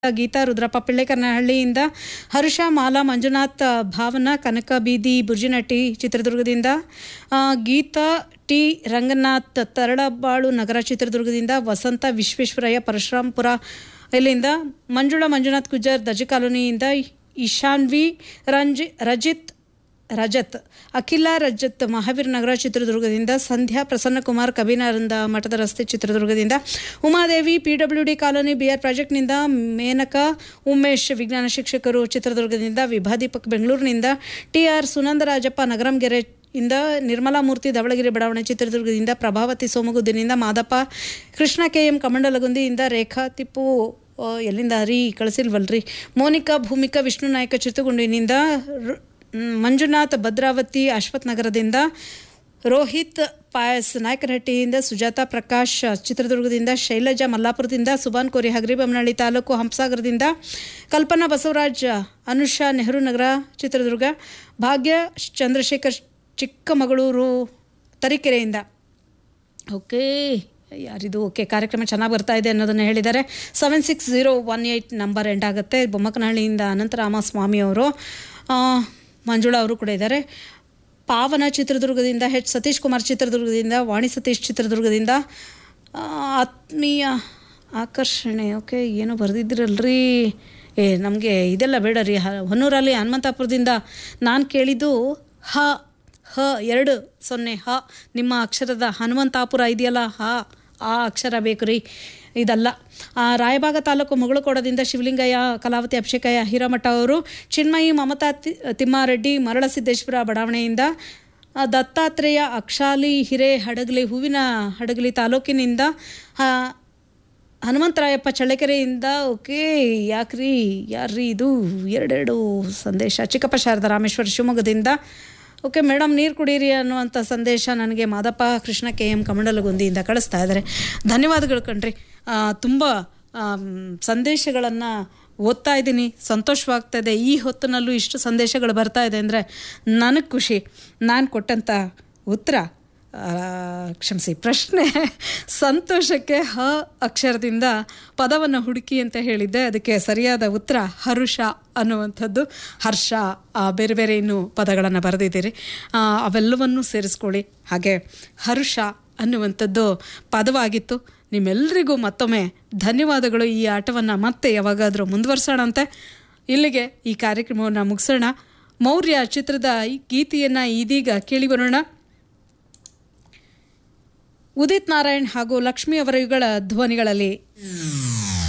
ಗೀತಾ ರುದ್ರಪ್ಪ ಪಿಳ್ಳೆಕರ್ನಹಳ್ಳಿಯಿಂದ ಹರ್ಷ ಮಾಲಾ ಮಂಜುನಾಥ್ ಭಾವನಾ ಕನಕ ಬೀದಿ ಬುರ್ಜಿನಟ್ಟಿ ಚಿತ್ರದುರ್ಗದಿಂದ ಆ, ಗೀತಾ ಟಿ ರಂಗನಾಥ್ ತರಳಬಾಳು ನಗರ ಚಿತ್ರದುರ್ಗದಿಂದ ವಸಂತ ವಿಶ್ವೇಶ್ವರಯ್ಯ ಪರಶುರಾಂಪುರ ಇಲ್ಲಿಂದ ಮಂಜುಳಾ ಮಂಜುನಾಥ್ ಗುಜ್ಜರ್ ದರ್ಜಿ ಕಾಲೋನಿಯಿಂದ ಇಶಾನ್ವಿ ರಂಜಿ ರಜಿತ್ ರಜತ್ ಅಖಿಲ ರಜತ್ ಮಹಾವೀರ್ ನಗರ ಚಿತ್ರದುರ್ಗದಿಂದ ಸಂಧ್ಯಾ ಪ್ರಸನ್ನಕುಮಾರ್ ಕಬಿನಾನಂದ ಮಠದ ರಸ್ತೆ ಚಿತ್ರದುರ್ಗದಿಂದ Umadevi P W D colony B R ಪ್ರಾಜೆಕ್ಟ್ನಿಂದ ಮೇನಕಾ ಉಮೇಶ್ ವಿಜ್ಞಾನ ಶಿಕ್ಷಕರು ಚಿತ್ರದುರ್ಗದಿಂದ ವಿಭಾದೀಪಕ್ ಬೆಂಗಳೂರಿನಿಂದ ಟಿ ಆರ್ ಸುನಂದರಾಜಪ್ಪ ನಗರಂಗೆರೆ ಇಂದ ನಿರ್ಮಲಾ ಮೂರ್ತಿ ಧವಳಗಿರಿ ಬಡಾವಣೆ ಚಿತ್ರದುರ್ಗದಿಂದ ಪ್ರಭಾವತಿ ಸೋಮಗುದ್ದಿನಿಂದ ಮಾದಪ್ಪ ಕೃಷ್ಣ ಕೆ ಎಂ ಕಮಂಡಲಗುಂದಿಯಿಂದ ರೇಖಾ ತಿಪ್ಪು ಆ, ಎಲ್ಲಿಂದ ರೀ ಕಳಿಸಿಲ್ವಲ್ರಿ ಮೋನಿಕಾ ಭೂಮಿಕಾ ವಿಷ್ಣು ನಾಯಕ ಚಿತ್ರಗುಂಡಿನಿಂದ ರು- ಮ್, ಮಂಜುನಾಥ್ ಭದ್ರಾವತಿ ಅಶ್ವಥ್ ನಗರದಿಂದ ರೋಹಿತ್ ಪಾಯಸ್ ನಾಯಕನಹಟ್ಟಿಯಿಂದ ಸುಜಾತ ಪ್ರಕಾಶ್ ಚಿತ್ರದುರ್ಗದಿಂದ ಶೈಲಜಾ ಮಲ್ಲಾಪುರದಿಂದ ಸುಬಾನ್ ಕೋರಿ ಹಗರಿಬೊಮ್ಮನಹಳ್ಳಿ ತಾಲೂಕು ಹಂಸಾಗರದಿಂದ ಕಲ್ಪನಾ ಬಸವರಾಜ್ ಅನುಷಾ ನೆಹರು ನಗರ ಚಿತ್ರದುರ್ಗ ಭಾಗ್ಯ ಚಂದ್ರಶೇಖರ್ ಚಿಕ್ಕಮಗಳೂರು ತರೀಕೆರೆಯಿಂದ ಓಕೆ ಯಾರಿದು ಓಕೆ ಕಾರ್ಯಕ್ರಮ ಚೆನ್ನಾಗಿ ಬರ್ತಾ ಇದೆ ಅನ್ನೋದನ್ನು ಹೇಳಿದ್ದಾರೆ seven six zero one eight number end ಆಗುತ್ತೆ ಬೊಮ್ಮಕನಹಳ್ಳಿಯಿಂದ ಅನಂತರಾಮ ಸ್ವಾಮಿ ಅವರು ಆ, ಮಂಜುಳಾ ಅವರು ಕೂಡ ಇದ್ದಾರೆ ಪಾವನ ಚಿತ್ರದುರ್ಗದಿಂದ ಹೆಚ್ ಸತೀಶ್ ಕುಮಾರ್ ಚಿತ್ರದುರ್ಗದಿಂದ ವಾಣಿ ಸತೀಶ್ ಚಿತ್ರದುರ್ಗದಿಂದ ಆ, ಆತ್ಮೀಯ ಆಕರ್ಷಣೆ ಓಕೆ ಏನೋ ಬರೆದಿದ್ರಲ್ರಿ ಏ ನಮಗೆ ಇದೆಲ್ಲ ಬೇಡ ರೀ ಹ- ಹೊನ್ನೂರಲ್ಲಿ ಹನುಮಂತಾಪುರದಿಂದ ನಾನು ಕೇಳಿದ್ದು ಹ ಹ ಎರಡು ಸೊನ್ನೆ ಹ ನಿಮ್ಮ ಅಕ್ಷರದ ಹನುಮಂತಾಪುರ ಇದೆಯಲ್ಲ ಹ ಆ ಅಕ್ಷರ ಬೇಕು ರೀ ಇದಲ್ಲ ಆ, ರಾಯಬಾಗ ತಾಲೂಕು ಮುಗಳಕೋಡದಿಂದ ಶಿವಲಿಂಗಯ್ಯ ಕಲಾವತಿ ಅಭಿಷೇಕಯ್ಯ ಹಿರಮಠ ಅವರು ಚಿನ್ಮಯಿ ಮಮತಾ ತಿ- ತಿಮ್ಮಾರೆಡ್ಡಿ ಮರಳಸಿದ್ದೇಶ್ವರ ಬಡಾವಣೆಯಿಂದ ಆ, ದತ್ತಾತ್ರೇಯ ಅಕ್ಷಾಲಿ ಹಿರೇ ಹಡಗಲಿ ಹೂವಿನ ಹಡಗಲಿ ತಾಲೂಕಿನಿಂದ ಆ, ಹನುಮಂತರಾಯಪ್ಪ ಚಳ್ಳಕೆರೆಯಿಂದ ಓಕೆ ಯಾಕ್ರಿ ಯಾರ್ರಿ ಇದು ಎರಡೆರಡು ಸಂದೇಶ ಚಿಕ್ಕಪ್ಪ ಶಾರದಾ ರಾಮೇಶ್ವರ ಶಿವಮೊಗ್ಗದಿಂದ ಓಕೆ ಮೇಡಮ್ ನೀರು ಕುಡೀರಿ ಅನ್ನುವಂಥ ಸಂದೇಶ ನನಗೆ ಮಾದಪ್ಪ ಕೃಷ್ಣ ಕೆ ಎಂ ಕಮಂಡಲಗುಂದಿಯಿಂದ ಕಳಿಸ್ತಾ ಇದ್ದಾರೆ ಧನ್ಯವಾದಗಳು ಕಣ್ರಿ ಆ, ತುಂಬ ಸಂದೇಶಗಳನ್ನು ಓದ್ತಾ ಇದ್ದೀನಿ ಸಂತೋಷವಾಗ್ತಾ ಇದೆ ಈ ಹೊತ್ತಿನಲ್ಲೂ ಇಷ್ಟು ಸಂದೇಶಗಳು ಬರ್ತಾ ಇದೆ ಅಂದರೆ ನನಗೆ ಖುಷಿ ನಾನು ಕೊಟ್ಟಂಥ ಉತ್ತರ ಆ, ಕ್ಷಮಿಸಿ ಪ್ರಶ್ನೆ ಸಂತೋಷಕ್ಕೆ ಹ ಅಕ್ಷರದಿಂದ ಪದವನ್ನು ಹುಡುಕಿ ಅಂತ ಹೇಳಿದ್ದೆ ಅದಕ್ಕೆ ಸರಿಯಾದ ಉತ್ತರ ಹರುಷ ಅನ್ನುವಂಥದ್ದು ಹರ್ಷ ಆ, ಬೇರೆ ಬೇರೆ ಇನ್ನೂ ಪದಗಳನ್ನು ಬರೆದಿದ್ದೀರಿ ಆ, ಅವೆಲ್ಲವನ್ನೂ ಸೇರಿಸ್ಕೊಳ್ಳಿ ಹಾಗೆ ಹರುಷ ಅನ್ನುವಂಥದ್ದು ಪದವಾಗಿತ್ತು ನಿಮ್ಮೆಲ್ಲರಿಗೂ ಮತ್ತೊಮ್ಮೆ ಧನ್ಯವಾದಗಳು ಈ ಆಟವನ್ನು ಮತ್ತೆ ಯಾವಾಗಾದರೂ ಮುಂದುವರ್ಸೋಣಂತೆ ಇಲ್ಲಿಗೆ ಈ ಕಾರ್ಯಕ್ರಮವನ್ನು ಮುಗಿಸೋಣ ಮೌರ್ಯ ಚಿತ್ರದ ಈ ಗೀತೆಯನ್ನು ಇದೀಗ ಕೇಳಿ ಬರೋಣ ಉದಿತ್ ನಾರಾಯಣ್ ಹಾಗೂ ಲಕ್ಷ್ಮಿ ಅವರುಗಳ ಧ್ವನಿಗಳಲ್ಲಿ